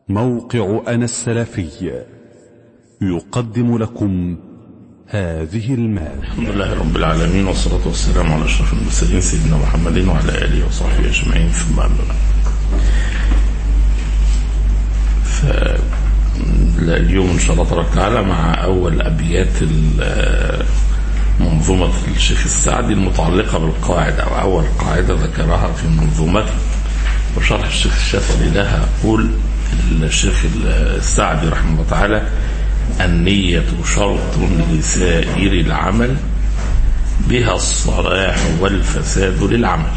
موقع أنا السلفي يقدم لكم هذه المادة الحمد لله رب العالمين والصلاة والسلام على أشرف المرسلين سيدنا محمد وعلى آله وصحبه أجمعين ثم أما بعد فاليوم إن شاء الله تبارك وتعالى مع أول أبيات منظومة الشيخ السعدي المتعلقة بالقواعد أو أول قاعدة ذكرها في منظومته وشرح الشيخ الشافعي لها يقول الشيخ السعدي رحمه الله تعالى النية شرط لسائر العمل بها الصلاح والفساد للعمل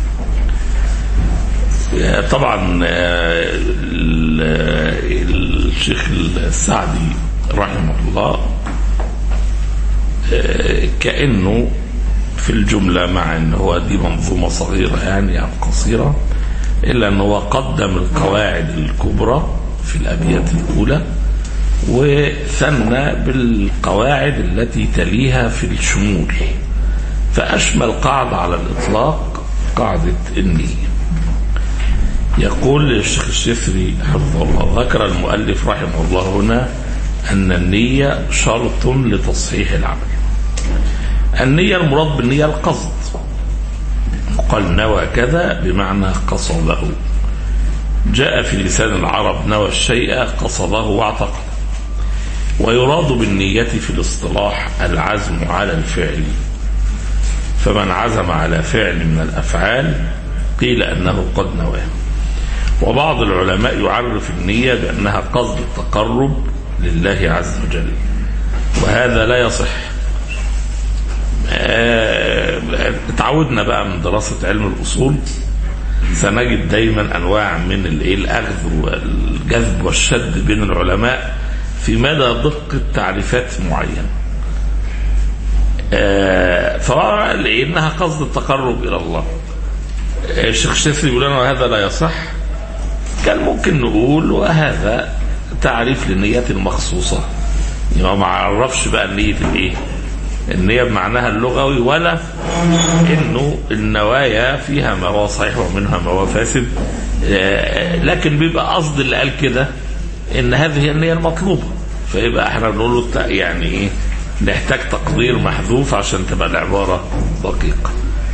طبعا الشيخ السعدي رحمه الله كأنه في الجملة مع أنه هو دي منظومة صغيرة يعني أو قصيرة إلا أنه هو قدم القواعد الكبرى في الأبيات الأولى وثنى بالقواعد التي تليها في الشمول فأشمل قاعدة على الإطلاق قاعدة النية يقول الشيخ الشفري حفظه الله ذكر المؤلف رحمه الله هنا أن النية شرط لتصحيح العمل النية المراد بالنية القصد قال نوى كذا بمعنى قصده جاء في لسان العرب نوى الشيء قصده واعتقد ويراد بالنية في الاصطلاح العزم على الفعل فمن عزم على فعل من الأفعال قيل أنه قد نواه وبعض العلماء يعرف النية بأنها قصد التقرب لله عز وجل وهذا لا يصح تعودنا بقى من دراسة علم الأصول سنجد دايما أنواع من الأخذ والجذب والشد بين العلماء في مدى دقة تعريفات معينة فهو لأنها قصد التقرب إلى الله الشيخ الشافعي يقول لنا وهذا لا يصح كان ممكن نقول وهذا تعريف للنية المخصوصة يعني ما عرفش بقى النية الايه النية بمعناها اللغوي ولا انه النوايا فيها ما هو صحيح ومنها ما هو فاسد لكن بيبقى قصد اللي قال كده ان هذه هي النية المطلوبة فيبقى احنا بنقول يعني ايه نحتاج تقدير محذوف عشان تبقى العبارة دقيقة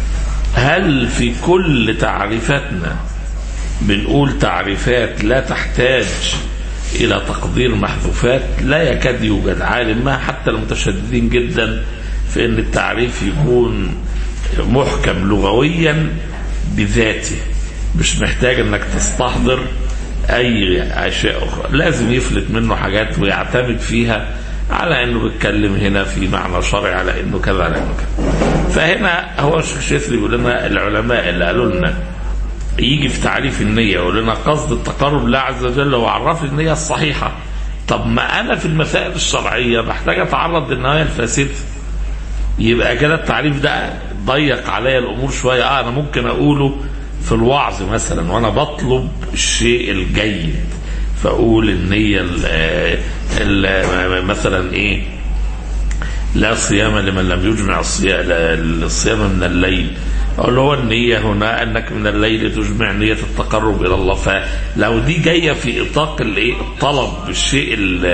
هل في كل تعريفاتنا بنقول تعريفات لا تحتاج إلى تقدير محذوفات لا يكاد يوجد عالم ما حتى المتشددين جدا في أن التعريف يكون محكم لغويا بذاته مش محتاج أنك تستحضر أي أشياء أخرى لازم يفلت منه حاجات ويعتمد فيها على أنه بيتكلم هنا في معنى شرعي على أنه كذا على أنه كذا فهنا هو الشيخ شيثري بيقول لنا العلماء اللي قالوا لنا يجي في تعريف النية يقول لنا قصد التقرب لله عز وجل وعرف النية الصحيحة طب ما أنا في المسائل الشرعية بحتاج أتعرض للنوايا الفاسدة يبقى كده التعريف ده ضيق عليا الأمور شوية آه أنا ممكن أقوله في الوعظ مثلا وأنا بطلب الشيء الجيد فأقول النية ال ال مثلا إيه لا صيام لمن لم يجمع الصيام من الليل اللي هو النية هنا أنك من الليل تجمع نية التقرب إلى الله فلو دي جاية في إطاق الطلب بالشيء ال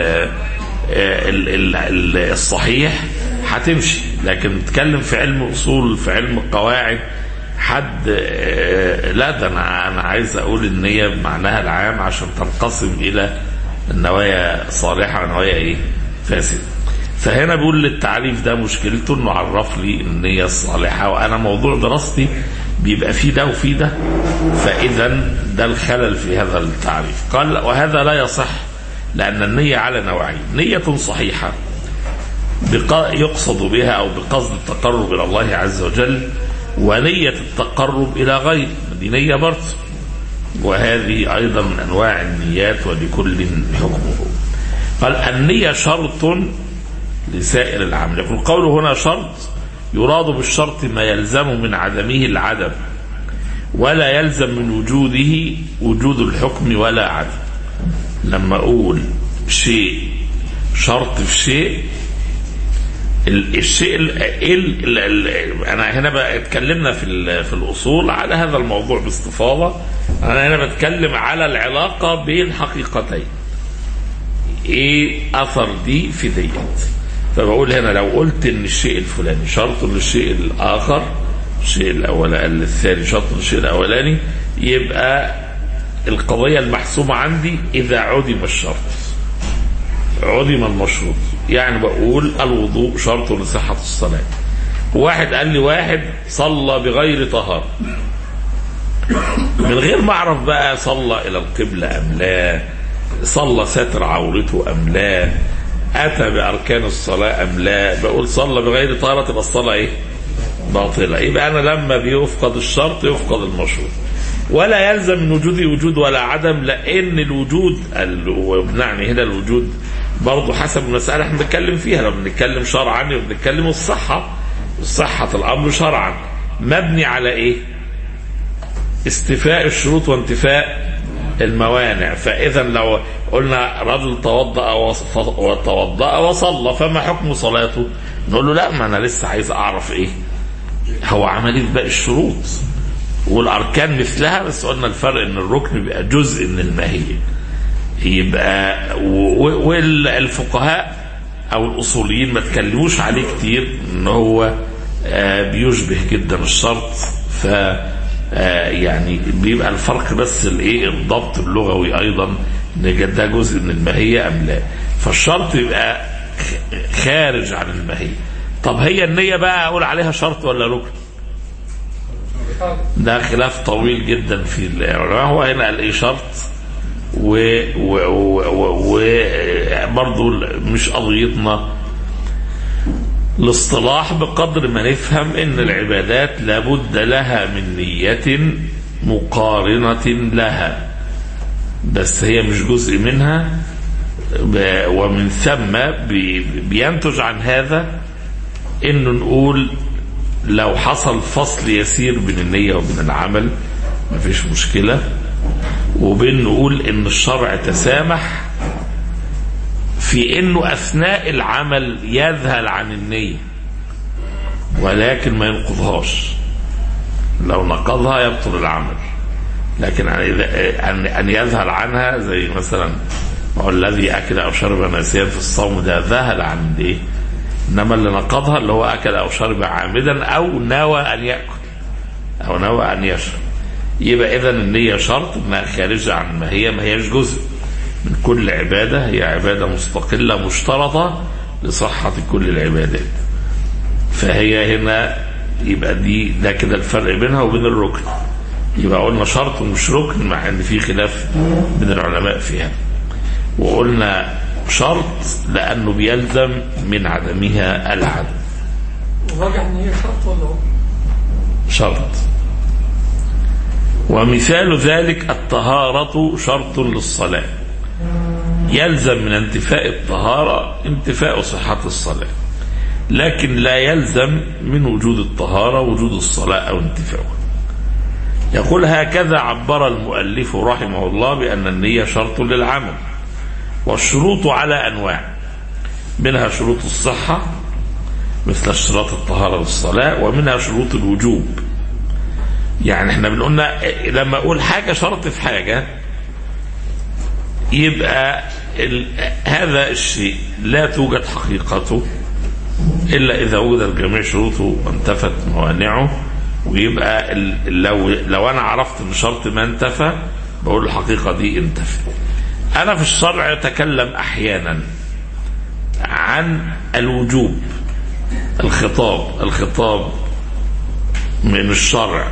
ال ال الصحيح هتمشي لكن نتكلم في علم أصول في علم القواعد حد لا ده أنا أنا عايز أقول النية بمعناها العام عشان تنقسم إلى النوايا صالحة ونوايا إيه فاسدة فهنا بيقول للتعريف ده مشكلته انه عرف لي النية الصالحة وانا موضوع دراستي بيبقى فيه ده وفيه ده فاذا ده الخلل في هذا التعريف قال وهذا لا يصح لان النية على نوعين نية صحيحة يقصد بها او بقصد التقرب الى الله عز وجل ونية التقرب الى غير دي نية برضه وهذه ايضا من انواع النيات ولكل حكمه قال النية شرط لسائر العمل يقول قوله هنا شرط يراد بالشرط ما يلزم من عدمه العدم ولا يلزم من وجوده وجود الحكم ولا عدم لما أقول شيء شرط في شيء ال- الشيء ال ال ال ال انا هنا بقى اتكلمنا في ال- في الاصول على هذا الموضوع باستفاضه انا هنا بتكلم على العلاقه بين حقيقتين ايه اثر دي في ديت فبقول هنا لو قلت ان الشيء الفلاني شرط للشيء الاخر الشيء الاول الثاني شرط للشيء الاولاني يبقى القضيه المحسومه عندي اذا عدم الشرط عدم المشروط يعني بقول الوضوء شرط لصحة الصلاة واحد قال لي واحد صلى بغير طهارة من غير ما اعرف بقى صلى الى القبلة ام لا صلى ساتر عورته ام لا اتى باركان الصلاة ام لا بقول صلى بغير طهارة تبقى الصلاة ايه باطلة يبقى انا لما بيفقد الشرط يفقد المشروط ولا يلزم من وجودي وجود ولا عدم لان الوجود ال- وبنعني هنا الوجود برضه حسب المسألة احنا بنتكلم فيها لو بنتكلم شرعا وبنتكلم الصحة صحة الأمر شرعا مبني على إيه؟ استيفاء الشروط وانتفاء الموانع فإذا لو قلنا رجل توضأ وص- وتوضأ وصلى فما حكم صلاته؟ نقول له لا ما أنا لسه عايز أعرف إيه؟ هو عمل إيه في باقي الشروط؟ والأركان مثلها بس قلنا الفرق إن الركن بيبقى جزء من الماهية يبقى و- و- والفقهاء او الاصوليين ما تكلموش عليه كتير ان هو آه، بيشبه جدا الشرط ف آه، يعني بيبقى الفرق بس الايه الضبط اللغوي ايضا ان ده جزء من الماهيه ام لا فالشرط يبقى خ- خارج عن الماهيه طب هي النيه بقى اقول عليها شرط ولا ركن ده خلاف طويل جدا في العلماء هو هنا قال ايه شرط وبرضه مش قضيتنا الاصطلاح بقدر ما نفهم ان العبادات لابد لها من نية مقارنة لها بس هي مش جزء منها ب- ومن ثم بي- بينتج عن هذا انه نقول لو حصل فصل يسير بين النية وبين العمل مفيش مشكلة وبين نقول ان الشرع تسامح في انه اثناء العمل يذهل عن النية ولكن ما ينقضهاش لو نقضها يبطل العمل لكن أن أن أن يذهل عنها زي مثلا ما هو الذي أكل أو شرب ناسيا في الصوم ده ذهل عن إيه؟ إنما اللي نقضها اللي هو أكل أو شرب عامدا أو نوى أن يأكل أو نوى أن يشرب يبقى إذا النية شرط إنها خارجة عن ما هي ما هيش جزء من كل عبادة هي عبادة مستقلة مشترطة لصحة كل العبادات فهي هنا يبقى دي ده كده الفرق بينها وبين الركن يبقى قلنا شرط ومش ركن مع ان في خلاف بين العلماء فيها وقلنا شرط لانه بيلزم من عدمها العدم الراجح ان هي شرط ولا هو؟ شرط ومثال ذلك الطهارة شرط للصلاة يلزم من انتفاء الطهارة انتفاء صحة الصلاة لكن لا يلزم من وجود الطهارة وجود الصلاة أو انتفاؤها يقول هكذا عبر المؤلف رحمه الله بأن النية شرط للعمل والشروط على أنواع منها شروط الصحة مثل اشتراط الطهارة للصلاة ومنها شروط الوجوب يعني احنا بنقولنا لما اقول حاجة شرط في حاجة يبقى ال... هذا الشيء لا توجد حقيقته الا اذا وجدت جميع شروطه وانتفت موانعه ويبقى ال... لو لو انا عرفت ان شرط ما انتفى بقول الحقيقة دي انتفت انا في الشرع اتكلم احيانا عن الوجوب الخطاب الخطاب من الشرع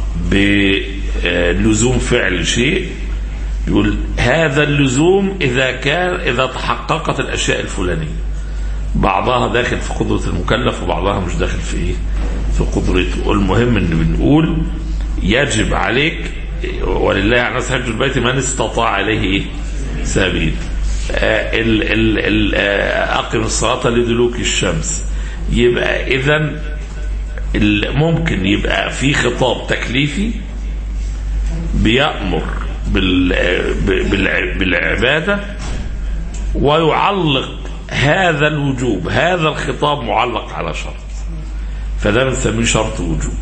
بلزوم فعل شيء يقول هذا اللزوم إذا كان إذا تحققت الأشياء الفلانية بعضها داخل في قدرة المكلف وبعضها مش داخل في إيه؟ في قدرته المهم إن بنقول يجب عليك ولله على الناس حج البيت من استطاع عليه إيه؟ سبيل آه ال ال ال آه أقم الصلاة لدلوك الشمس يبقى إذا ممكن يبقى في خطاب تكليفي بيأمر بال- بال- بالعبادة ويعلق هذا الوجوب هذا الخطاب معلق على شرط فده بنسميه شرط وجوب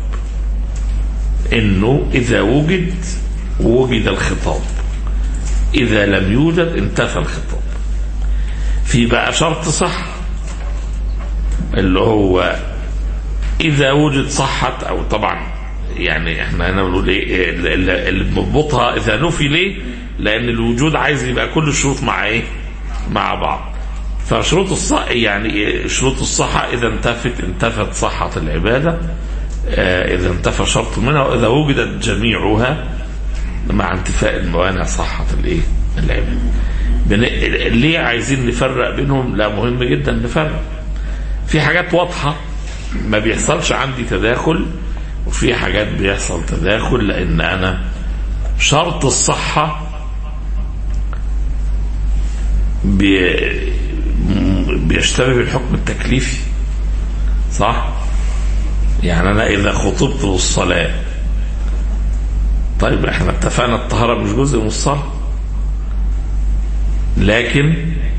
انه اذا وجد وجد الخطاب اذا لم يوجد انتفى الخطاب في بقى شرط صح اللي هو اذا وجد صحت او طبعا يعني احنا هنا بنقول ايه اللي اللي بنضبطها اذا نفي ليه؟ لان الوجود عايز يبقى كل الشروط مع ايه؟ مع بعض. فشروط الصح يعني إيه؟ شروط الصحة إذا انتفت انتفت صحة العبادة آه، إذا انتفى شرط منها وإذا وجدت جميعها مع انتفاء الموانع صحة الإيه؟ العبادة. بن... ليه عايزين نفرق بينهم؟ لا مهم جدا نفرق. في حاجات واضحة ما بيحصلش عندي تداخل وفي حاجات بيحصل تداخل لأن أنا شرط الصحة بي... بيشتبه بالحكم التكليفي صح يعني انا اذا خطبت للصلاه طيب احنا اتفقنا الطهاره مش جزء من الصلاه لكن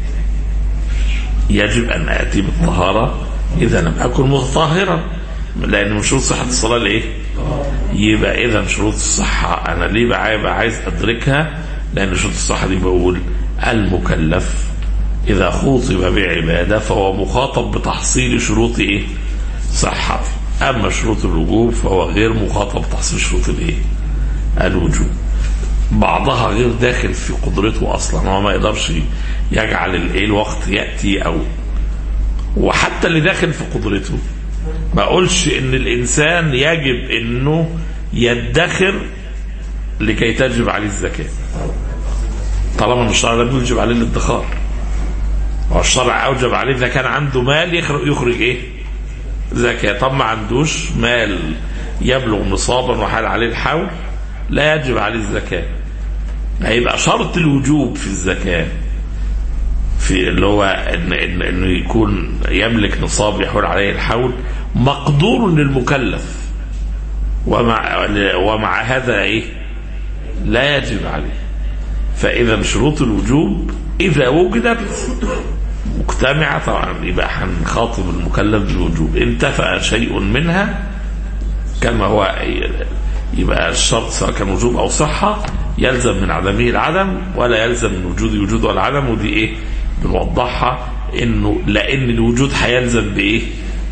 يجب ان اتي بالطهاره اذا لم اكن متطهرا لان من شروط صحه الصلاه الايه يبقى اذا شروط الصحه انا ليه بقى عايز ادركها لان شروط الصحه دي بقول المكلف إذا خوطب بعبادة فهو مخاطب بتحصيل شروط إيه؟ صحة أما شروط الوجوب فهو غير مخاطب بتحصيل شروط الإيه؟ الوجوب بعضها غير داخل في قدرته أصلا هو ما يقدرش يجعل الإيه الوقت يأتي أو وحتى اللي داخل في قدرته ما أقولش إن الإنسان يجب إنه يدخر لكي تجب عليه الزكاة طالما الشرع لم يوجب عليه الادخار والشرع اوجب عليه اذا كان عنده مال يخرج, يخرج ايه؟ زكاه طب ما عندوش مال يبلغ نصابا وحال عليه الحول لا يجب عليه الزكاه هيبقى شرط الوجوب في الزكاه في اللي هو ان ان انه يكون يملك نصاب يحول عليه الحول مقدور للمكلف ومع ومع هذا ايه؟ لا يجب عليه فاذا شروط الوجوب اذا وجدت مجتمعة طبعا يبقى هنخاطب المكلف بالوجوب انتفى شيء منها كما هو يبقى الشرط سواء كان وجوب او صحة يلزم من عدمه العدم ولا يلزم من وجود وجود ولا عدم ودي ايه بنوضحها انه لان الوجود هيلزم بايه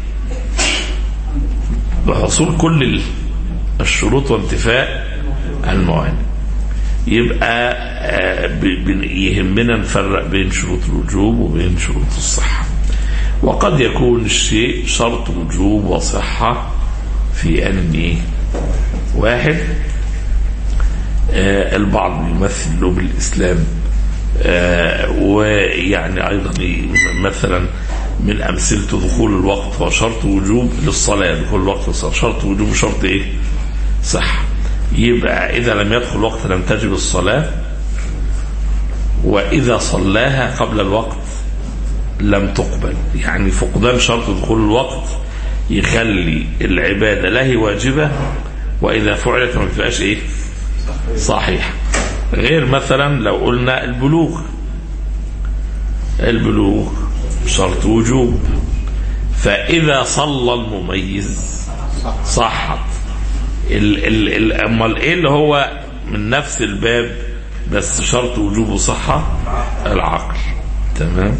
بحصول كل الشروط وانتفاء الموانع يبقى يهمنا نفرق بين شروط الوجوب وبين شروط الصحة وقد يكون الشيء شرط وجوب وصحة في أن واحد البعض يمثل له بالإسلام ويعني أيضا مثلا من أمثلة دخول الوقت وشرط وجوب للصلاة دخول الوقت للصلاة شرط وجوب وشرط إيه صحة يبقى إذا لم يدخل الوقت لم تجب الصلاة وإذا صلاها قبل الوقت لم تقبل يعني فقدان شرط دخول الوقت يخلي العبادة لا هي واجبة وإذا فعلت ما بتبقاش إيه صحيح غير مثلا لو قلنا البلوغ البلوغ شرط وجوب فإذا صلى المميز صحت ال ال ال امال ايه اللي هو من نفس الباب بس شرط وجوب وصحة العقل تمام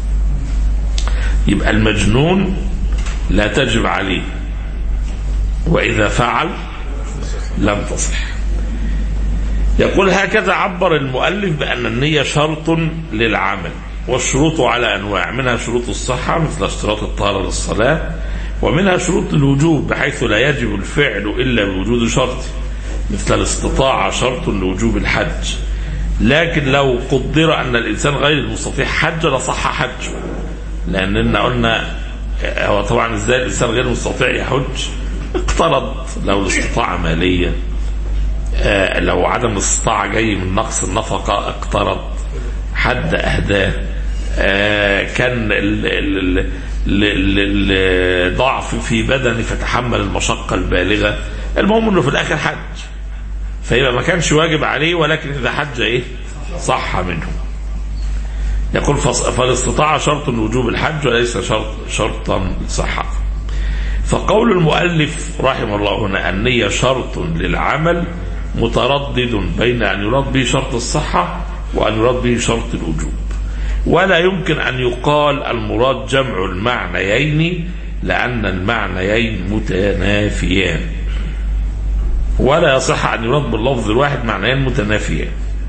يبقى المجنون لا تجب عليه وإذا فعل لم تصح يقول هكذا عبر المؤلف بأن النية شرط للعمل والشروط على أنواع منها شروط الصحة مثل اشتراط الطهارة للصلاة ومنها شروط الوجوب بحيث لا يجب الفعل إلا بوجود شرط مثل الاستطاعة شرط لوجوب الحج لكن لو قدر أن الإنسان غير المستطيع حج لصح حجه لأننا قلنا هو طبعا ازاي الإنسان غير المستطيع يحج اقترض لو الاستطاعة مالية آه لو عدم الاستطاعة جاي من نقص النفقة اقترض حد أهداه آه كان ال ال ال ضعف في بدنه فتحمل المشقة البالغة المهم انه في الاخر حج فيبقى ما كانش واجب عليه ولكن اذا حج ايه صح منه يقول فص- فالاستطاعة شرط لوجوب الحج وليس شرط شرطا لصحة فقول المؤلف رحمه الله هنا النية شرط للعمل متردد بين أن يراد به شرط الصحة وأن يراد به شرط الوجوب ولا يمكن أن يقال المراد جمع المعنيين لأن المعنيين متنافيان ولا يصح أن يراد باللفظ الواحد معنيين متنافيان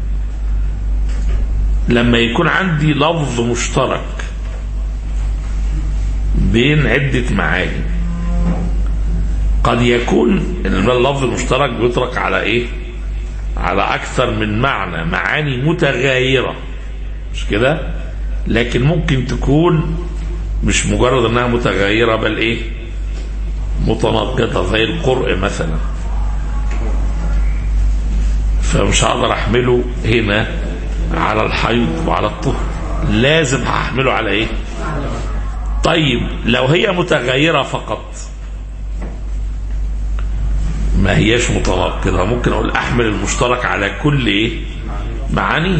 لما يكون عندي لفظ مشترك بين عدة معاني قد يكون اللفظ المشترك بيطلق على ايه على اكثر من معنى معاني متغايرة مش كده لكن ممكن تكون مش مجرد انها متغيرة بل ايه متناقضة زي القرء مثلا فمش هقدر احمله هنا على الحيض وعلى الطهر لازم هحمله على ايه طيب لو هي متغيرة فقط ما هياش متناقضة ممكن اقول احمل المشترك على كل ايه معاني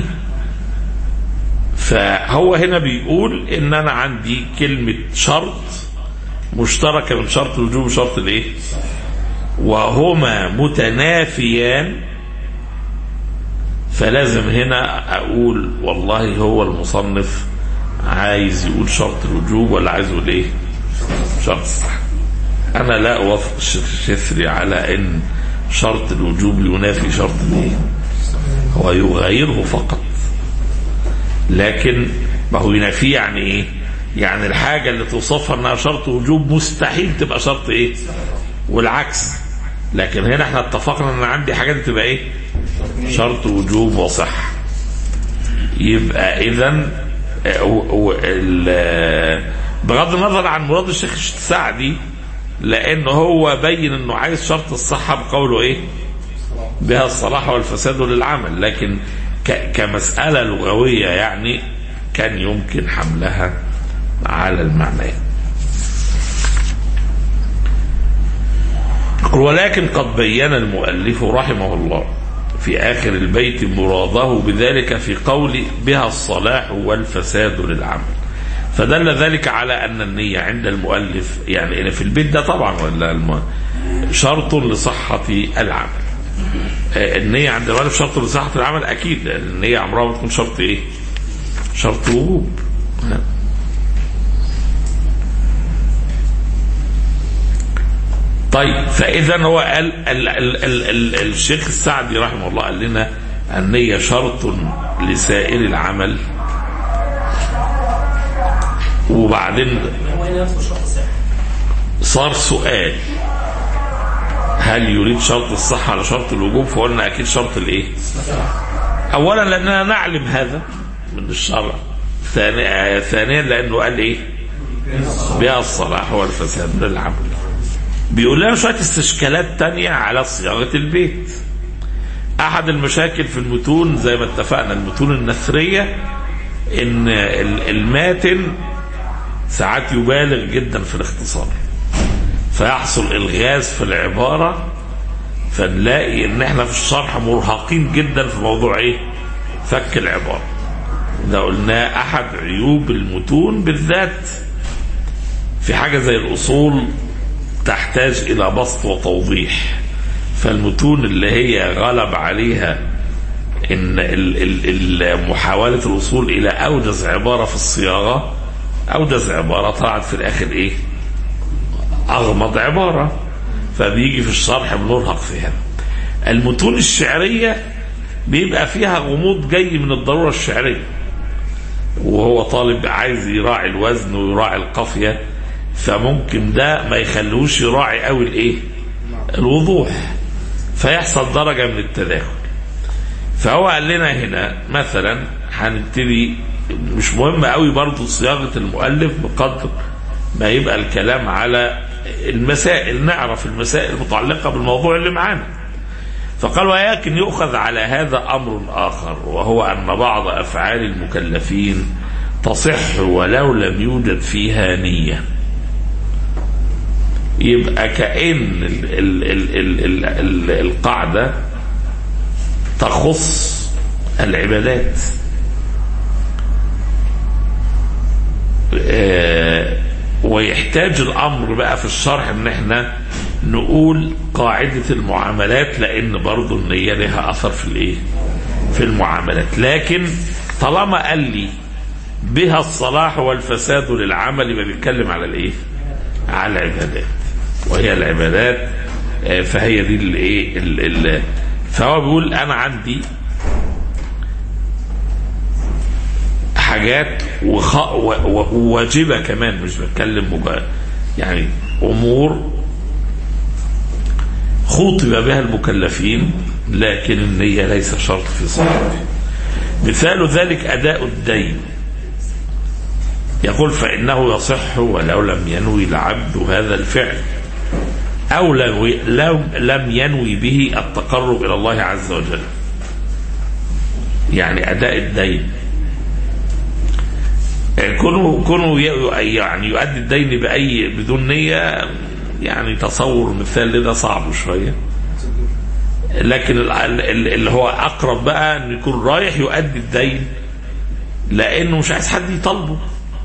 فهو هنا بيقول ان انا عندي كلمة شرط مشتركة من شرط الوجوب وشرط الايه وهما متنافيان فلازم هنا اقول والله هو المصنف عايز يقول شرط الوجوب ولا عايز يقول ايه شرط الصحة انا لا اوافق الشيخ الشثري على ان شرط الوجوب ينافي شرط الايه هو يغيره فقط لكن ما هو ينافيه يعني ايه يعني الحاجة اللي توصفها انها شرط وجوب مستحيل تبقى شرط ايه والعكس لكن هنا احنا اتفقنا ان عندي حاجات تبقى ايه شرط وجوب وصح يبقى اذا بغض النظر عن مراد الشيخ السعدي لانه هو بين انه عايز شرط الصحه بقوله ايه بها الصلاح والفساد للعمل لكن ك- كمساله لغويه يعني كان يمكن حملها على المعنيين ولكن قد بين المؤلف رحمه الله في آخر البيت مراده بذلك في قول بها الصلاح والفساد للعمل فدل ذلك على أن النية عند المؤلف يعني في البيت ده طبعا ولا الم... شرط لصحة العمل آه، النية عند المؤلف شرط لصحة العمل أكيد لأن النية عمرها ما تكون شرط إيه شرط وجوب طيب فاذا هو قال ال ال ال ال الشيخ السعدي رحمه الله قال لنا النية شرط لسائر العمل وبعدين صار سؤال هل يريد شرط الصحة على شرط الوجوب فقلنا أكيد شرط الإيه أولا لأننا نعلم هذا من الشرع ثانيا ثانيا لأنه قال إيه بها الصلاح والفساد للعمل بيقول لنا شويه استشكالات تانية على صياغه البيت احد المشاكل في المتون زي ما اتفقنا المتون النثريه ان ال- الماتن ساعات يبالغ جدا في الاختصار فيحصل الغاز في العباره فنلاقي ان احنا في الشرح مرهقين جدا في موضوع ايه فك العباره ده قلناه احد عيوب المتون بالذات في حاجه زي الاصول تحتاج الى بسط وتوضيح فالمتون اللي هي غلب عليها ان ال- ال- ال- محاوله الوصول الى اوجز عباره في الصياغه اوجز عباره طلعت في الاخر ايه؟ اغمض عباره فبيجي في الشرح بنرهق فيها المتون الشعريه بيبقى فيها غموض جاي من الضروره الشعريه وهو طالب عايز يراعي الوزن ويراعي القافيه فممكن ده ما يخلوش يراعي قوي الايه الوضوح فيحصل درجة من التداخل فهو قال لنا هنا مثلا هنبتدي مش مهم قوي برضو صياغة المؤلف بقدر ما يبقى الكلام على المسائل نعرف المسائل المتعلقة بالموضوع اللي معانا فقال ولكن يؤخذ على هذا أمر آخر وهو أن بعض أفعال المكلفين تصح ولو لم يوجد فيها نيه يبقى كأن ال ال ال ال ال ال القاعدة تخص العبادات آه، ويحتاج الامر بقى في الشرح ان احنا نقول قاعده المعاملات لان برضو النيه لها اثر في الايه؟ في المعاملات لكن طالما قال لي بها الصلاح والفساد للعمل يبقى بيتكلم على الايه؟ على العبادات وهي العبادات آه، فهي دي الايه؟ ال- ال- فهو بيقول انا عندي حاجات وخ... و... و... وواجبة كمان مش بتكلم مجا... يعني أمور خوطب بها المكلفين لكن النية ليس شرط في صحتها مثال ذلك أداء الدين يقول فإنه يصح ولو لم ينوي العبد هذا الفعل أو لو لو لم ينوي به التقرب إلى الله عز وجل يعني أداء الدين كونه كونه ي- يعني يؤدي الدين باي بدون نيه يعني تصور مثال لده صعب شويه لكن ال- ال- اللي هو اقرب بقى انه يكون رايح يؤدي الدين لانه مش عايز حد يطالبه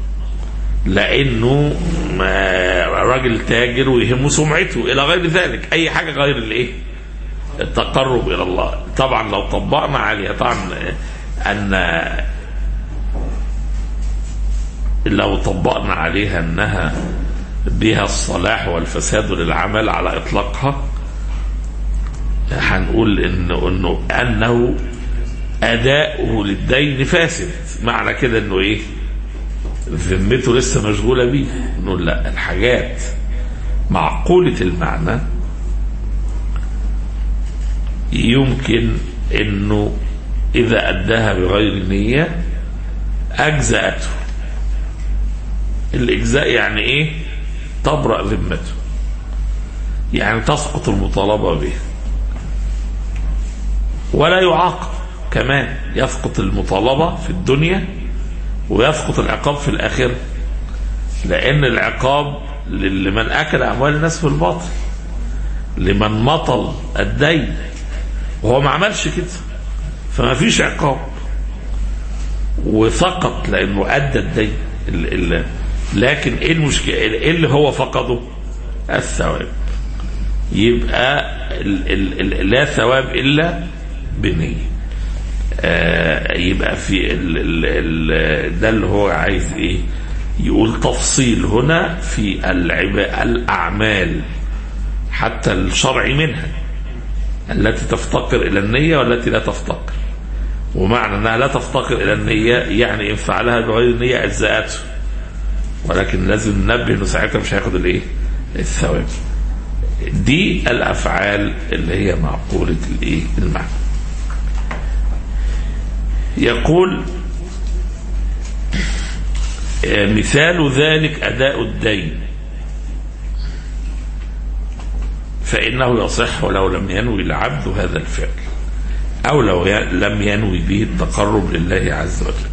لانه ما- راجل تاجر ويهمه سمعته الى غير ذلك اي حاجه غير الايه التقرب الى الله طبعا لو طبقنا عليها طبعا ان لو طبقنا عليها انها بها الصلاح والفساد للعمل على اطلاقها هنقول انه انه انه اداؤه للدين فاسد معنى كده انه ايه ذمته لسه مشغوله بيه نقول لا الحاجات معقوله المعنى يمكن انه اذا اداها بغير نيه اجزاته الإجزاء يعني إيه تبرأ ذمته يعني تسقط المطالبة به ولا يعاقب كمان يسقط المطالبة في الدنيا ويسقط العقاب في الآخرة لأن العقاب لمن أكل أموال الناس في الباطل لمن مطل الدين وهو ما عملش كده فما فيش عقاب وسقط لأنه أدى الدين ال- ال- لكن ايه المشكله ايه اللي هو فقده الثواب يبقى ال ال ال لا ثواب الا بنيه آه يبقى في ال ال ال ده اللي هو عايز ايه يقول تفصيل هنا في العبا الاعمال حتى الشرع منها التي تفتقر الى النيه والتي لا تفتقر ومعنى انها لا تفتقر الى النيه يعني ان فعلها بغير النيه اجزاته ولكن لازم ننبه انه ساعتها مش هياخد الايه؟ الثواب. دي الافعال اللي هي معقوله الايه؟ المعنى. يقول آه، مثال ذلك اداء الدين فانه يصح ولو لم ينوي العبد هذا الفعل او لو ي- لم ينوي به التقرب لله عز وجل.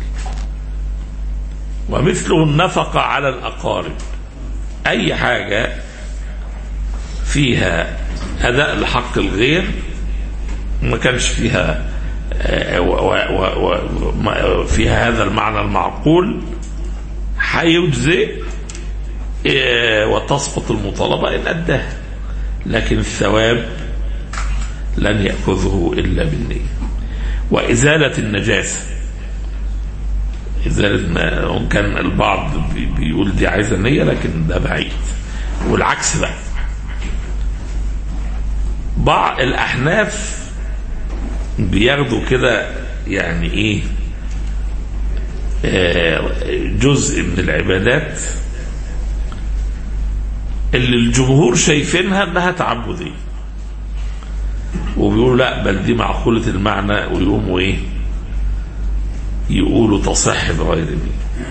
ومثله النفقة على الأقارب أي حاجة فيها أداء لحق الغير ما كانش فيها آه، و- و- و- و- ما- فيها هذا المعنى المعقول هيجزئ آه، وتسقط المطالبة إن أداها لكن الثواب لن يأخذه إلا بالنية وإزالة النجاسة إزالة ما وإن كان البعض بي- بيقول دي عايزة نية لكن ده بعيد والعكس بقى بعض الأحناف بياخدوا كده يعني إيه آه، جزء من العبادات اللي الجمهور شايفينها انها تعبديه وبيقولوا لا بل دي معقولة المعنى ويقوموا ايه يقولوا تصح بغير نية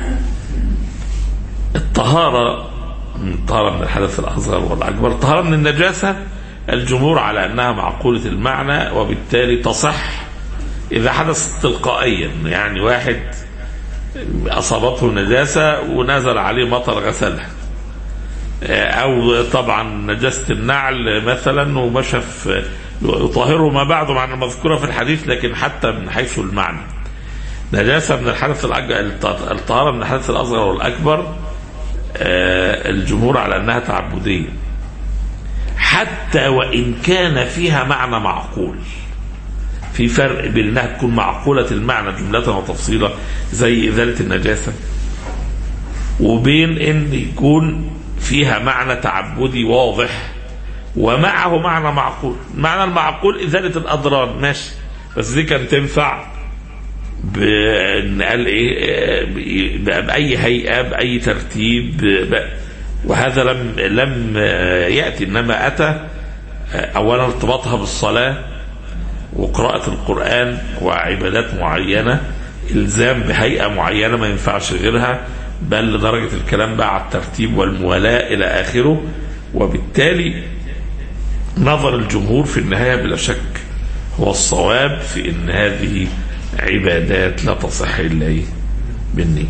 الطهارة الطهارة من الحدث الأصغر والأكبر الطهارة من النجاسة الجمهور على أنها معقولة المعنى وبالتالي تصح إذا حدثت تلقائيا يعني واحد أصابته نجاسة ونزل عليه مطر غسلها او طبعا نجاسه النعل مثلا ومشى في يطهره ما بعده مع المذكوره في الحديث لكن حتى من حيث المعنى نجاسة من الحدث الأكبر الطهارة من الحدث الأصغر والأكبر آه، الجمهور على أنها تعبدية حتى وإن كان فيها معنى معقول في فرق بين انها تكون معقولة المعنى جملة وتفصيلا زي إزالة النجاسة وبين ان يكون فيها معنى تعبدي واضح ومعه معنى معقول معنى المعقول إزالة الأضرار ماشي بس دي كانت تنفع بان قال ايه ب- باي هيئه باي ترتيب ب- وهذا لم لم ياتي انما اتى اولا ارتباطها بالصلاه وقراءه القران وعبادات معينه الزام بهيئه معينه ما ينفعش غيرها بل لدرجه الكلام بقى على الترتيب والموالاه الى اخره وبالتالي نظر الجمهور في النهايه بلا شك هو الصواب في ان هذه عبادات لا تصح الا إيه؟ بالنية.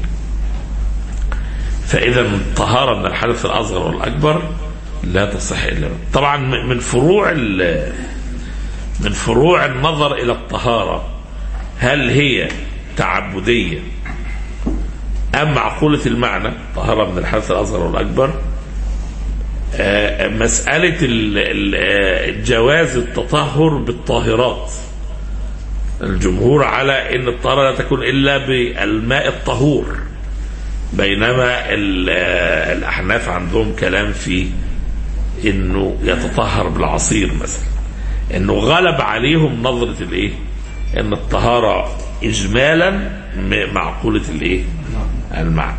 فاذا الطهاره من الحدث الاصغر والاكبر لا تصح الا بالنية. طبعا من فروع ال- من فروع النظر الى الطهاره هل هي تعبديه ام معقوله المعنى طهاره من الحدث الاصغر والاكبر آه، مساله ال- ال- آه، جواز التطهر بالطاهرات الجمهور على ان الطهاره لا تكون الا بالماء الطهور بينما ال- آه، الاحناف عندهم كلام في انه يتطهر بالعصير مثلا انه غلب عليهم نظره الايه ان الطهاره اجمالا م- معقوله الايه المعنى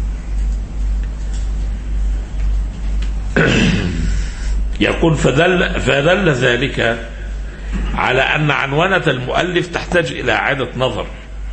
يقول فدل فدل ذلك على أن عنونة المؤلف تحتاج إلى إعادة نظر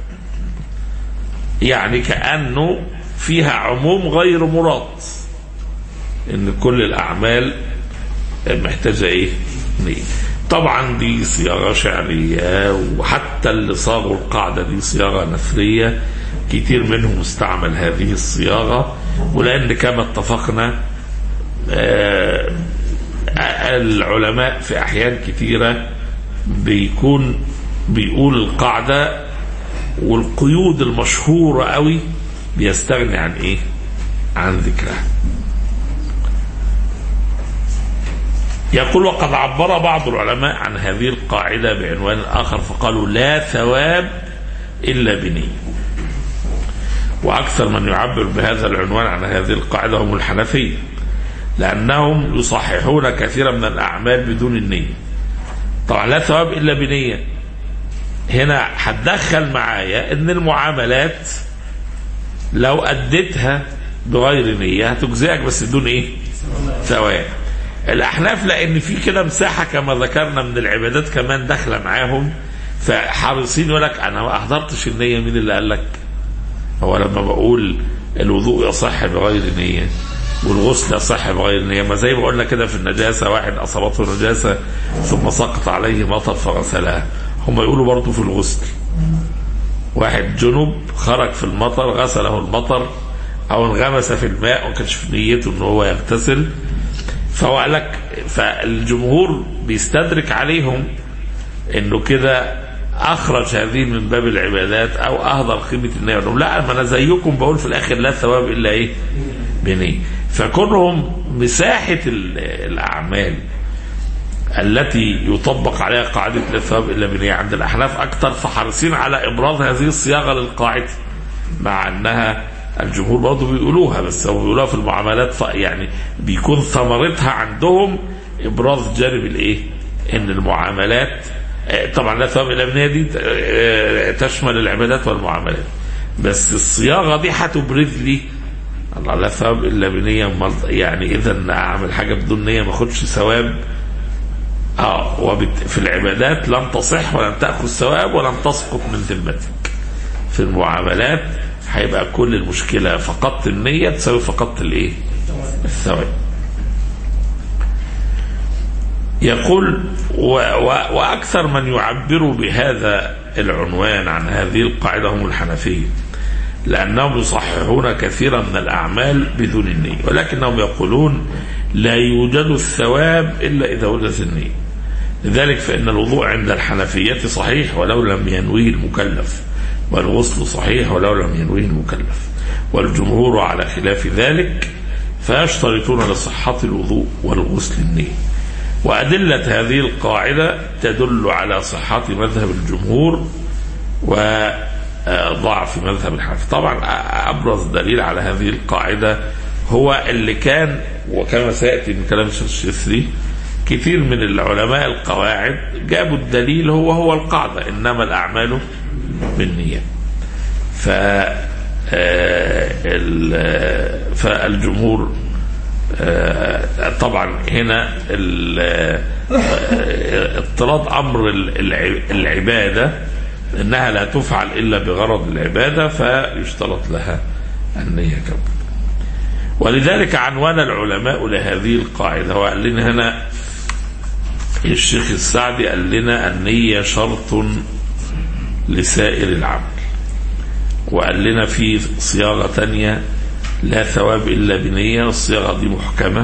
يعني كأنه فيها عموم غير مراد إن كل الأعمال محتاجة إيه؟ نية. طبعا دي صياغة شعرية وحتى اللي صاغوا القاعدة دي صياغة نثرية كتير منهم استعمل هذه الصياغة ولأن كما اتفقنا آه، العلماء في أحيان كثيرة بيكون بيقول القاعدة والقيود المشهورة قوي بيستغني عن ايه عن ذكرها يقول وقد عبر بعض العلماء عن هذه القاعدة بعنوان آخر فقالوا لا ثواب إلا بنية وأكثر من يعبر بهذا العنوان عن هذه القاعدة هم الحنفية لأنهم يصححون كثيرا من الأعمال بدون النية طبعا لا ثواب إلا بنية هنا هتدخل معايا ان المعاملات لو اديتها بغير نية هتجزئك بس بدون ايه ثواب الاحناف لان في كده مساحة كما ذكرنا من العبادات كمان داخلة معاهم فحريصين يقول لك انا ما احضرتش النية مين اللي قال لك هو لما بقول الوضوء يصح بغير نية والغسل يصح بغير نية ما زي ما قلنا كده في النجاسة واحد أصابته نجاسة ثم سقط عليه مطر فغسلها هم يقولوا برضه في الغسل واحد جنب خرج في المطر غسله المطر أو انغمس في الماء وما كانش في نيته إن هو يغتسل فهو قال لك فالجمهور بيستدرك عليهم إنه كده اخرج هذه من باب العبادات او اهدر قيمه النية لهم لا ما انا زيكم بقول في الاخر لا ثواب الا ايه بنية فكونهم مساحه ال- الاعمال التي يطبق عليها قاعده لا ثواب الا بنية عند الاحناف اكثر فحريصين على ابراز هذه الصياغه للقاعده مع انها الجمهور برضه بيقولوها بس هو بيقولوها في المعاملات ف- يعني بيكون ثمرتها عندهم ابراز جانب الايه؟ ان المعاملات آه، طبعا لا ثواب الا بنية دي آه، تشمل العبادات والمعاملات بس الصياغه دي هتبرز لي الله لا ثواب الا بنيه أمال- يعني اذا اعمل حاجه بدون نيه ما اخدش ثواب اه وبت... في العبادات لن تصح ولن تاخذ ثواب ولن تسقط من ذمتك في المعاملات هيبقى كل المشكله فقدت النيه تساوي فقدت الايه؟ الثواب يقول و و واكثر من يعبر بهذا العنوان عن هذه القاعده هم الحنفيه لانهم يصححون كثيرا من الاعمال بدون النيه ولكنهم يقولون لا يوجد الثواب الا اذا وجدت النيه لذلك فان الوضوء عند الحنفيه صحيح ولو لم ينويه المكلف والغسل صحيح ولو لم ينويه المكلف والجمهور على خلاف ذلك فيشترطون لصحة الوضوء والغسل النية وأدلة هذه القاعدة تدل على صحة مذهب الجمهور وضعف مذهب الحنفي طبعا أبرز دليل على هذه القاعدة هو اللي كان وكما سيأتي من كلام الشيخ الشيثري كثير من العلماء القواعد جابوا الدليل هو هو القاعدة إنما الأعمال بالنية ف فالجمهور طبعا هنا اضطراد امر العباده انها لا تفعل الا بغرض العباده فيشترط لها النيه كما ولذلك عنوان العلماء لهذه القاعده هو قال لنا هنا الشيخ السعدي قال لنا النيه شرط لسائر العمل وقال لنا في صياغه ثانيه لا ثواب الا بنيه الصياغه دي محكمه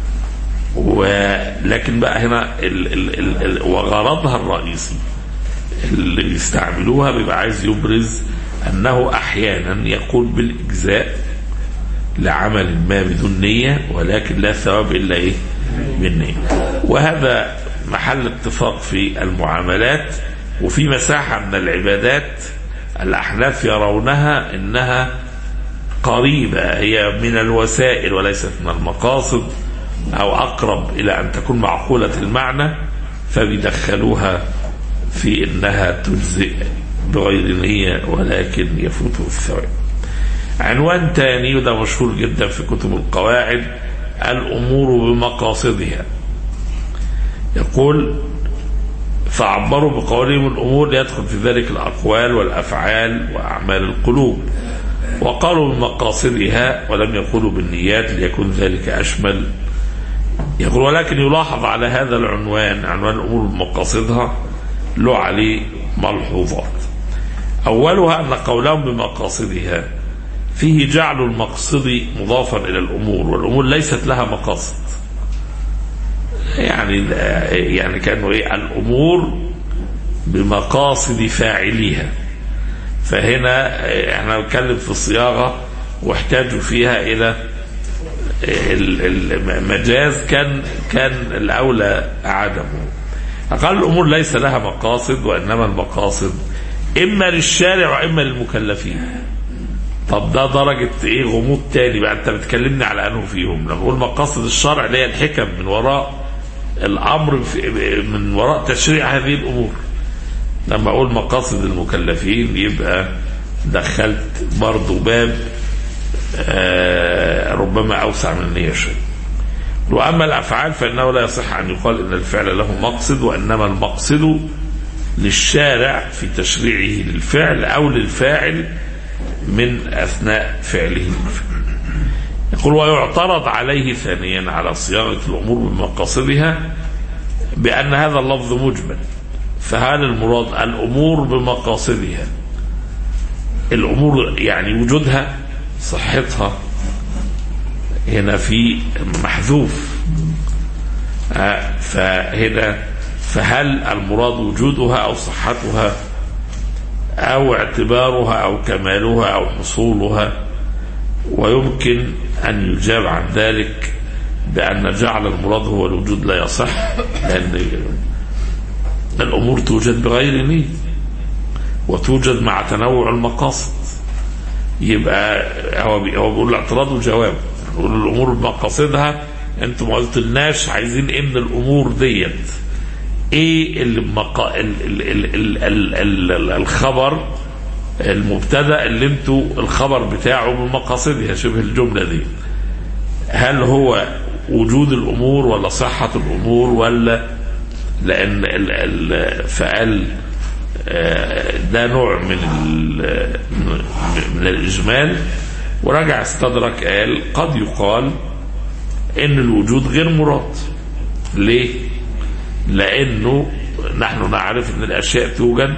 ولكن بقى هنا ال ال ال ال وغرضها الرئيسي اللي بيستعملوها بيبقى عايز يبرز انه احيانا يقول بالاجزاء لعمل ما بدون نيه ولكن لا ثواب الا ايه؟ بالنيه. وهذا محل اتفاق في المعاملات وفي مساحه من العبادات الاحناف يرونها انها قريبة هي من الوسائل وليست من المقاصد أو أقرب إلى أن تكون معقولة المعنى فبيدخلوها في أنها تجزئ بغير نية ولكن يفوته الثواب عنوان تاني وده مشهور جدا في كتب القواعد الأمور بمقاصدها يقول فعبروا بقولهم الأمور يدخل في ذلك الأقوال والأفعال وأعمال القلوب وقالوا بمقاصدها ولم يقولوا بالنيات ليكون ذلك أشمل يقول ولكن يلاحظ على هذا العنوان عنوان الأمور بمقاصدها له عليه ملحوظات أولها أن قولهم بمقاصدها فيه جعل المقصد مضافا إلى الأمور والأمور ليست لها مقاصد يعني يعني كانوا ايه الامور بمقاصد فاعليها فهنا احنا بنتكلم في الصياغه واحتاجوا فيها الى المجاز كان كان الاولى عدمه اقل الامور ليس لها مقاصد وانما المقاصد اما للشارع واما للمكلفين طب ده درجة ايه غموض تاني بقى انت بتكلمني على انه فيهم لما بقول مقاصد الشرع اللي هي الحكم من وراء الامر من وراء تشريع هذه الامور لما اقول مقاصد المكلفين يبقى دخلت برضه باب آه ربما اوسع من النية شيء واما الافعال فانه لا يصح ان يقال ان الفعل له مقصد وانما المقصد للشارع في تشريعه للفعل او للفاعل من اثناء فعله الفعل يقول ويعترض عليه ثانيا على صياغه الامور بمقاصدها بان هذا اللفظ مجمل فهل المراد الامور بمقاصدها الامور يعني وجودها صحتها هنا في محذوف فهنا فهل المراد وجودها او صحتها او اعتبارها او كمالها او حصولها ويمكن ان يجاب عن ذلك بان جعل المراد هو الوجود لا يصح لان الامور توجد بغير نيه وتوجد مع تنوع المقاصد يبقى هو هو بيقول الاعتراض وجواب يقول الامور بمقاصدها انتم ما قلتلناش عايزين ايه من الامور ديت ايه اللي بمقا... ال... ال... ال... ال... ال... ال... الخبر المبتدا اللي انتوا الخبر بتاعه بمقاصدها شبه الجمله دي هل هو وجود الامور ولا صحه الامور ولا لان ال... ال... فقال ده نوع من من الاجمال ورجع استدرك قال قد يقال ان الوجود غير مراد ليه لانه نحن نعرف ان الاشياء توجد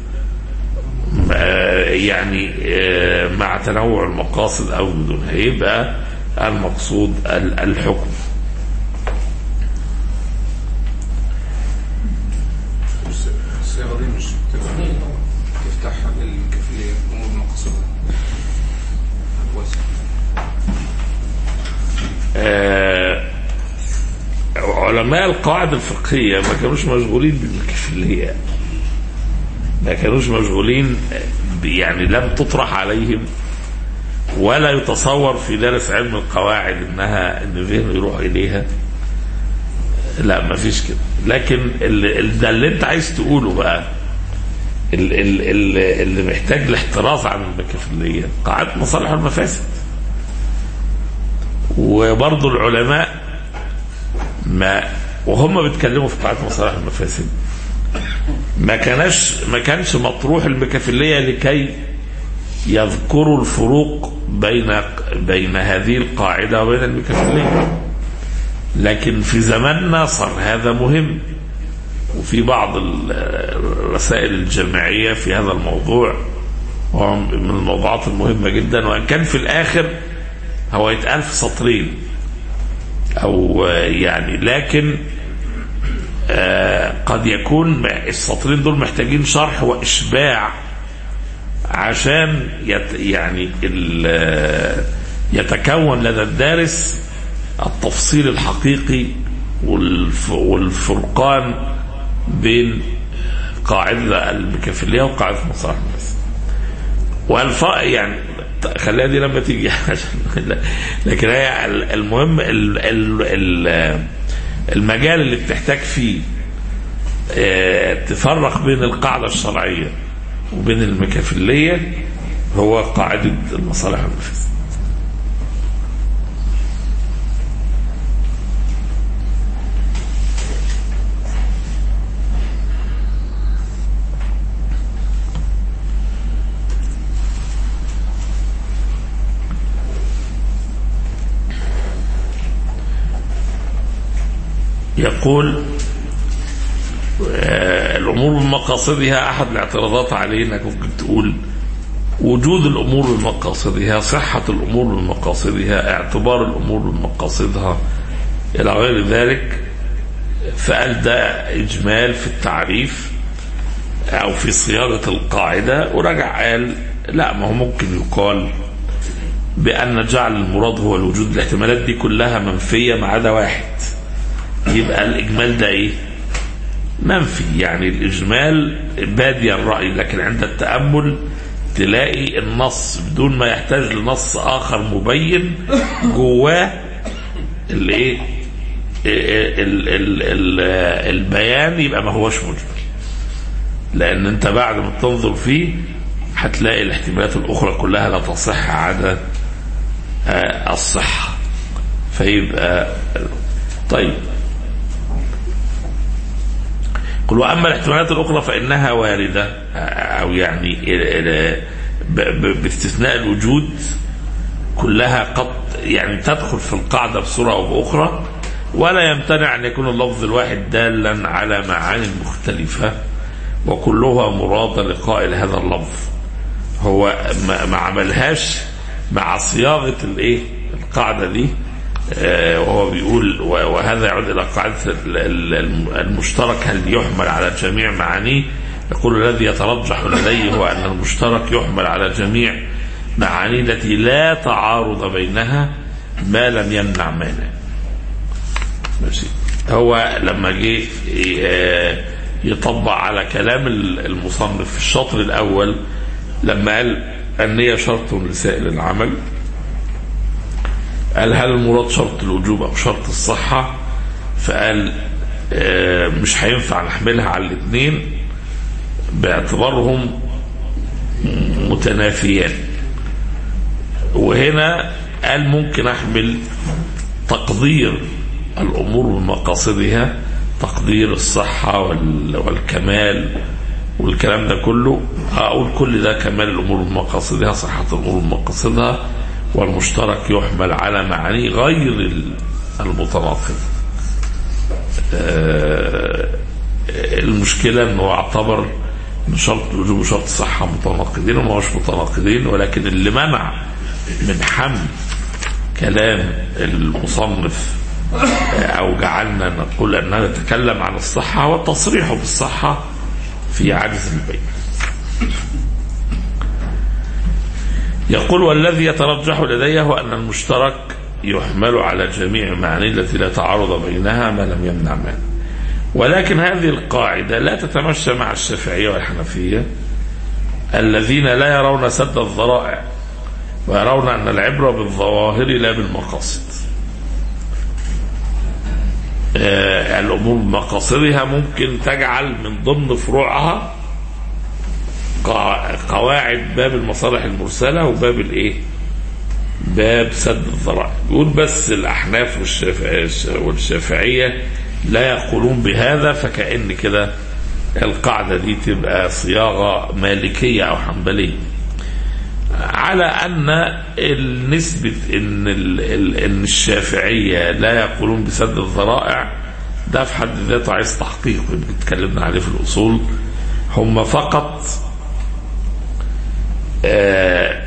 يعني مع تنوع المقاصد او بدونها يبقى المقصود الحكم الصيغه دي مش بتبقى تفتح الكفليه علماء القواعد الفقهية ما كانوش مشغولين بالكفلية ما كانوش مشغولين ب- يعني لم تطرح عليهم ولا يتصور في دارس علم القواعد انها ان ذهنه يروح اليها لا ما فيش كده لكن اللي, اللي- ده اللي انت عايز تقوله بقى ال- ال- ال- اللي محتاج الاحتراز عن الكفلية قاعدة مصالح المفاسد وبرضه العلماء ما وهم بيتكلموا في قاعدة مصالح المفاسد ما كانش ما كانش مطروح المكافلية لكي يذكروا الفروق بين بين هذه القاعدة وبين المكافلية لكن في زماننا صار هذا مهم وفي بعض ال- الرسائل الجامعية في هذا الموضوع هو من الموضوعات المهمة جدا وإن كان في الآخر هو يتقال في سطرين أو آه، يعني لكن آه، قد يكون السطرين دول محتاجين شرح وإشباع عشان يت يعني ال- يتكون لدى الدارس التفصيل الحقيقي والف والفرقان بين قاعدة المكافلية وقاعدة مصالح الناس والف يعني خليها دي لما تيجي عشان لكن هي المهم ال- ال- ال- المجال اللي بتحتاج فيه آه، تفرق بين القاعدة الشرعية وبين المكافلية هو قاعدة المصالح والمفاسد يقول آه، الامور بمقاصدها احد الاعتراضات عليه انك ممكن تقول وجود الامور بمقاصدها صحه الامور بمقاصدها اعتبار الامور بمقاصدها الى غير ذلك فقال ده اجمال في التعريف او في صياغه القاعده ورجع قال لا ما هو ممكن يقال بان جعل المراد هو الوجود الاحتمالات دي كلها منفيه ما عدا واحد يبقى الاجمال ده ايه منفي يعني الاجمال بادي الراي لكن عند التامل تلاقي النص بدون ما يحتاج لنص اخر مبين جواه الايه ال- ال- ال- البيان يبقى ما هوش مجمل لان انت بعد ما تنظر فيه هتلاقي الاحتمالات الاخرى كلها لا تصح عدا آه، الصحه فيبقى طيب قل واما الاحتمالات الاخرى فانها وارده او يعني ب- ب- باستثناء الوجود كلها قد يعني تدخل في القاعده بصوره او باخرى ولا يمتنع ان يكون اللفظ الواحد دالا على معاني مختلفه وكلها مرادة لقائل هذا اللفظ هو ما, ما عملهاش مع صياغة الايه القاعدة دي آه، وهو بيقول و- وهذا يعود الى قاعدة ال- ال- المشترك هل يحمل على جميع معانيه يقول الذي يترجح لديه هو ان المشترك يحمل على جميع معانيه التي لا تعارض بينها ما لم يمنع مانع ماشي هو لما جه آه، يطبق على كلام المصنف في الشطر الاول لما قال النية شرط لسائر العمل قال هل المراد شرط الوجوب او شرط الصحة فقال آه، مش هينفع نحملها على الاثنين باعتبارهم متنافيان وهنا قال ممكن احمل تقدير الامور بمقاصدها تقدير الصحه وال- والكمال والكلام ده كله اقول كل ده كمال الامور بمقاصدها صحه الامور بمقاصدها والمشترك يحمل على معانيه غير ال- المتناقض آه، المشكله انه اعتبر ان شرط الوجوب وشرط الصحه متناقضين وما هوش متناقضين ولكن اللي منع من حمل كلام المصنف او جعلنا نقول اننا نتكلم عن الصحه هو التصريح بالصحه في عجز البين يقول والذي يترجح لدي هو ان المشترك يحمل على جميع معاني التي لا تعارض بينها ما لم يمنع مانع ولكن هذه القاعدة لا تتمشى مع الشافعية والحنفية الذين لا يرون سد الذرائع ويرون أن العبرة بالظواهر لا بالمقاصد آه، الأمور بمقاصدها ممكن تجعل من ضمن فروعها قا- قواعد باب المصالح المرسلة وباب الإيه باب سد الذرائع يقول بس الأحناف والشافع- والشافعية لا يقولون بهذا فكأن كده القاعدة دي تبقى صياغة مالكية أو حنبلية على ان النسبة ان ال- ال- ان الشافعية لا يقولون بسد الذرائع ده في حد ذاته عايز تحقيق يمكن اتكلمنا عليه في الاصول هم فقط آه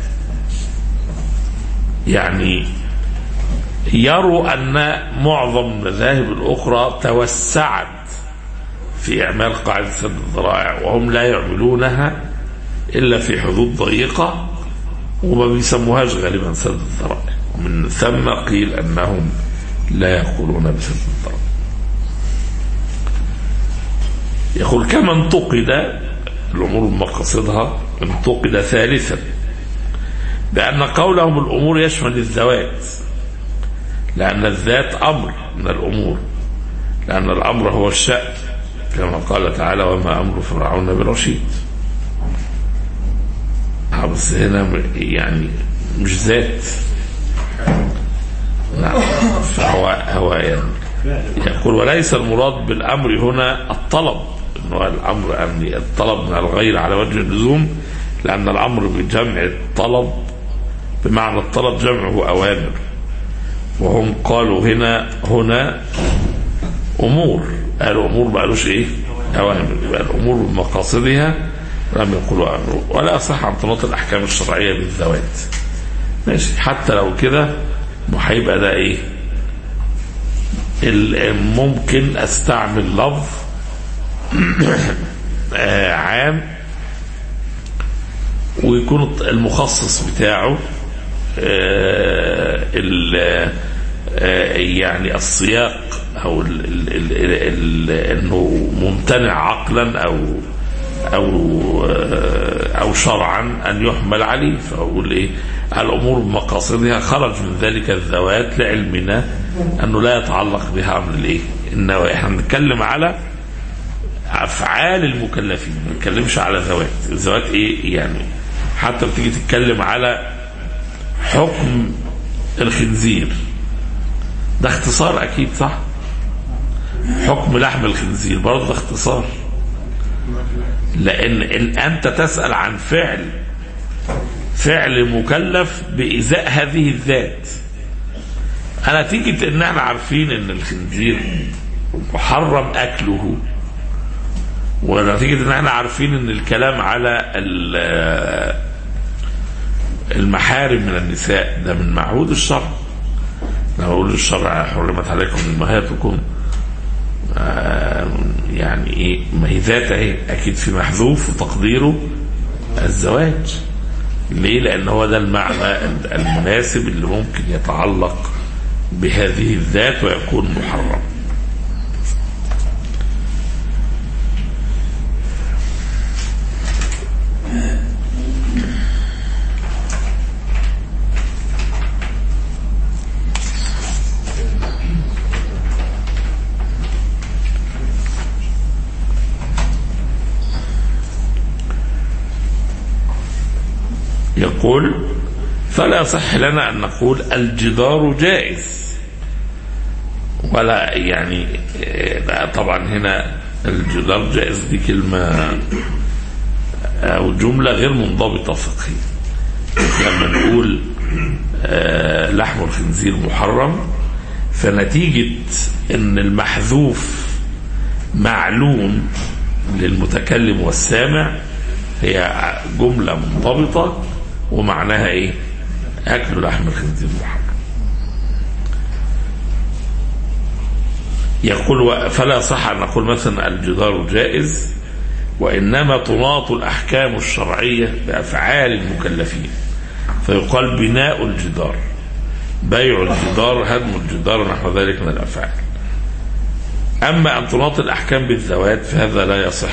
يعني يروا ان معظم المذاهب الاخرى توسعت في اعمال قاعده سد الذرائع وهم لا يعملونها الا في حدود ضيقه وما بيسموهاش غالبا سد الذرائع ومن ثم قيل انهم لا يقولون بسد الذرائع يقول كما انتقد الامور بمقاصدها انتقد ثالثا بان قولهم الامور يشمل الذوات لان الذات امر من الامور لان الامر هو الشأن كما قال تعالى وما امر فرعون برشيد آه، بس هنا م- يعني مش ذات نعم فهو هو يعني يقول وليس المراد بالامر هنا الطلب انه الامر يعني الطلب من الغير على وجه اللزوم لان الامر بجمع الطلب بمعنى الطلب جمعه اوامر وهم قالوا هنا هنا امور قالوا امور ما قالوش ايه اوامر يبقى الامور بمقاصدها لم يقولوا امر ولا يصح عن طناط الاحكام الشرعيه بالذوات ماشي حتى لو كده ما هيبقى ده ايه ال- ممكن استعمل لفظ آه، عام ويكون المخصص بتاعه آه، ال- آه، يعني السياق او ال ال ال ال انه ممتنع عقلا او او آه، او شرعا ان يحمل عليه فاقول ايه الامور بمقاصدها خرج من ذلك الذوات لعلمنا انه لا يتعلق بها امر الايه النوايا احنا بنتكلم على افعال المكلفين ما بنتكلمش على ذوات الذوات ايه يعني حتى بتيجي تتكلم على حكم الخنزير ده اختصار اكيد صح حكم لحم الخنزير برضه ده اختصار لان إن انت تسال عن فعل فعل مكلف بإزاء هذه الذات أنا تيجي إن احنا عارفين إن الخنزير محرم أكله ونتيجة إن احنا عارفين إن الكلام على ال- المحارم من النساء ده من معهود الشرع لما أقول الشرع حرمت عليكم أمهاتكم آه، يعني ايه ما هي ذات اهي اكيد في محذوف وتقديره الزواج ليه لان هو ده المعنى المناسب اللي ممكن يتعلق بهذه الذات ويكون محرم يقول فلا صح لنا أن نقول الجدار جائز ولا يعني لا طبعا هنا الجدار جائز دي كلمة أو جملة غير منضبطة فقهيا لما نقول آه، لحم الخنزير محرم فنتيجة أن المحذوف معلوم للمتكلم والسامع هي جملة منضبطة ومعناها ايه اكل لحم الخنزير محرم يقول و- فلا صح ان نقول مثلا الجدار جائز وانما تناط الاحكام الشرعيه بافعال المكلفين فيقال بناء الجدار بيع الجدار هدم الجدار نحو ذلك من الافعال اما ان تناط الاحكام بالذوات فهذا لا يصح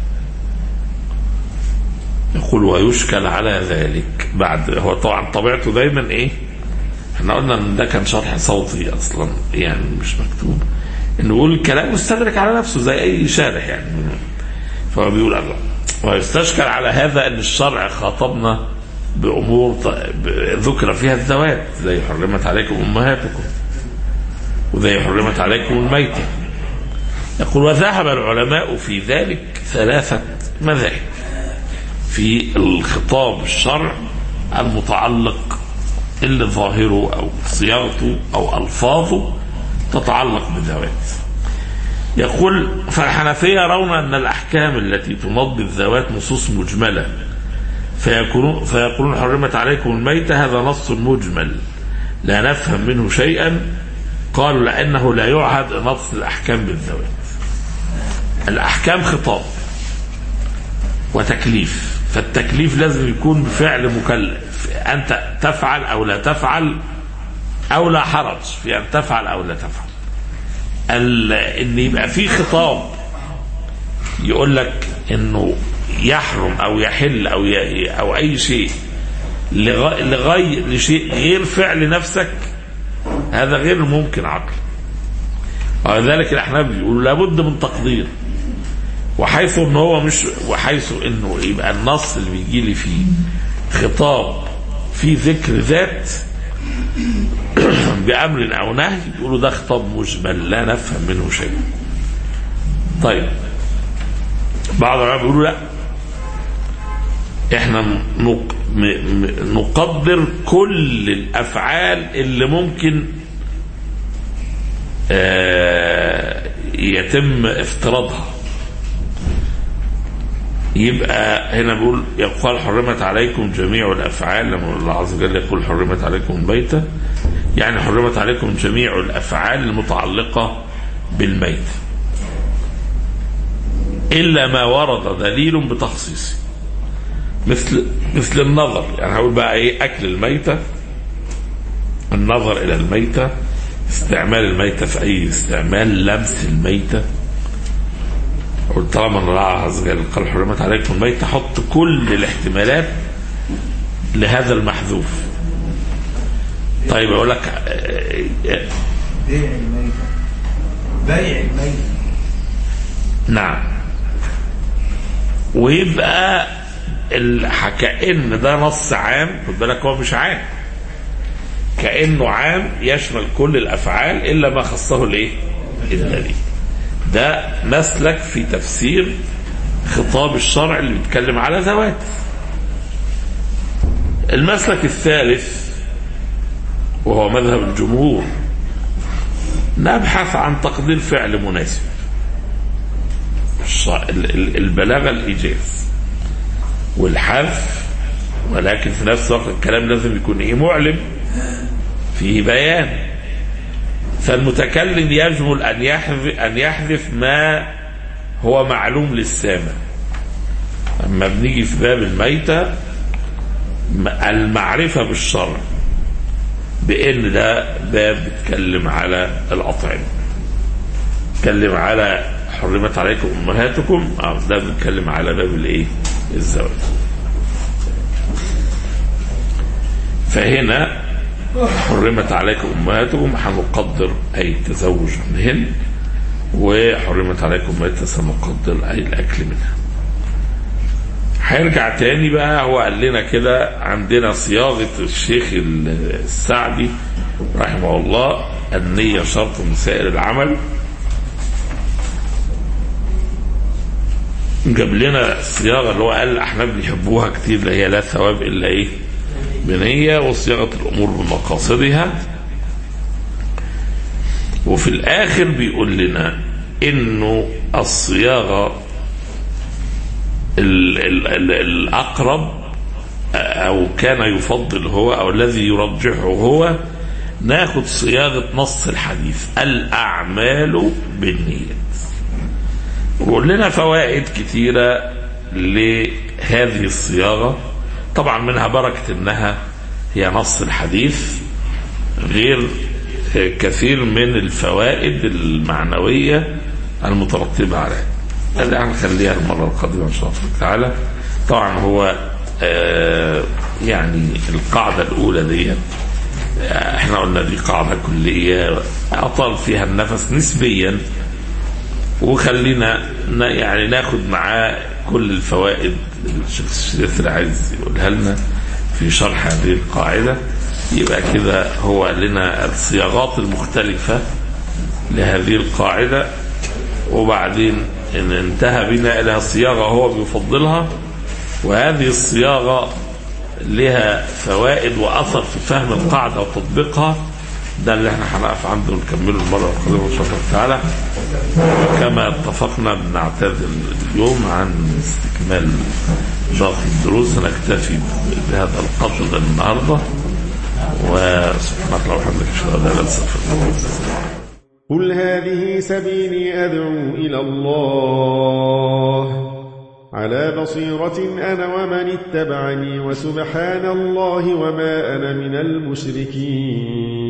يقول ويشكل على ذلك بعد هو طبعا طبيعته دايما ايه احنا قلنا ان ده كان شرح صوتي اصلا يعني مش مكتوب انه يقول الكلام مستدرك على نفسه زي اي شارح يعني فهو بيقول الله ويستشكل على هذا ان الشرع خاطبنا بامور ط- ب- ذكر فيها الذوات زي حرمت عليكم امهاتكم وزي حرمت عليكم الميته يقول وذهب العلماء في ذلك ثلاثه مذاهب في الخطاب الشرع المتعلق اللي ظاهره او صياغته او الفاظه تتعلق بالذوات يقول فالحنفية يرون أن الأحكام التي تنض الذوات نصوص مجملة فيكونون, فيقولون حرمت عليكم الميتة هذا نص مجمل لا نفهم منه شيئا قالوا لأنه لا يعهد نص الأحكام بالذوات الأحكام خطاب وتكليف فالتكليف لازم يكون بفعل مكلف أنت تفعل أو لا تفعل أو لا حرج في أن تفعل أو لا تفعل ال- ان يبقى في خطاب يقول لك انه يحرم او يحل او ي... او اي شيء لغ... لغير لشيء غير فعل نفسك هذا غير ممكن عقل ولذلك الاحناف بيقولوا لابد من تقدير وحيث ان هو مش وحيث انه يبقى النص اللي بيجي لي فيه خطاب في ذكر ذات بأمر أو نهي يقولوا ده خطاب مجمل لا نفهم منه شيء طيب بعض العلماء بيقولوا لا احنا نق... م... م... نقدر كل الافعال اللي ممكن آه يتم افتراضها يبقى هنا بيقول يقال حرمت عليكم جميع الافعال لما الله عز وجل يقول حرمت عليكم الميته يعني حرمت عليكم جميع الافعال المتعلقه بالميت الا ما ورد دليل بتخصيصه مثل مثل النظر يعني هقول بقى ايه اكل الميته النظر الى الميته استعمال الميته في اي استعمال لمس الميته قلت طالما ان الله عز وجل قال حرمت عليكم الميت حط كل الاحتمالات لهذا المحذوف طيب اقول لك آه، آه، بيع الميتة بيع الميتة نعم ويبقى ال- كأن ده نص عام خد بالك هو مش عام كأنه عام يشمل كل الأفعال إلا ما خصه الإيه؟ الدليل ده مسلك في تفسير خطاب الشرع اللي بيتكلم على ذوات المسلك الثالث وهو مذهب الجمهور نبحث عن تقدير فعل مناسب الش- ال- ال- البلاغة الإيجاز والحذف ولكن في نفس الوقت الكلام لازم يكون ايه معلم فيه بيان فالمتكلم يجمل ان يحذف ان يحذف ما هو معلوم للسامع اما بنيجي في باب الميتة م- المعرفة بالشرع بان ده باب بيتكلم على الاطعمة بيتكلم على حرمت عليكم امهاتكم اه ده بيتكلم على باب الايه الزواج فهنا حرمت عليكم امهاتكم هنقدر اي تزوج منهن وحرمت عليكم ميتة سنقدر اي الاكل منها هيرجع تاني بقى هو قال لنا كده عندنا صياغه الشيخ السعدي رحمه الله النية شرط من سائر العمل جاب لنا الصياغه اللي هو قال الاحناف بيحبوها كتير اللي هي لا ثواب الا ايه؟ بنيه وصياغه الامور بمقاصدها وفي الاخر بيقول لنا انه الصياغه ال ال ال الاقرب او كان يفضل هو او الذي يرجحه هو ناخد صياغه نص الحديث الاعمال بالنيات وقول لنا فوائد كثيرة لهذه الصياغة طبعا منها بركة انها هي نص الحديث غير كثير من الفوائد المعنوية المترتبة عليه هذا هنخليها المرة القادمة إن شاء الله تعالى طبعا هو آه، يعني القاعدة الأولى دي آه، احنا قلنا دي قاعدة كلية أطال فيها النفس نسبيا وخلينا ن- يعني ناخد معاه كل الفوائد اللي الشيخ الشريف عايز يقولها لنا في شرح هذه القاعدة يبقى كده هو لنا الصياغات المختلفة لهذه القاعدة وبعدين إن انتهى بنا إلى صياغة هو بيفضلها وهذه الصياغة لها فوائد وأثر في فهم القاعدة وتطبيقها ده اللي احنا هنقف عنده ونكمله المرة القادمة إن شاء الله تعالى كما اتفقنا بنعتذر اليوم عن استكمال باقي الدروس نكتفي بهذا القدر النهارده وسبحانك اللهم وبحمدك اشهد ان لا اله الا انت استغفرك واتوب اليك قل هذه سبيلي أدعو إلى الله على بصيرة أنا ومن اتبعني وسبحان الله وما أنا من المشركين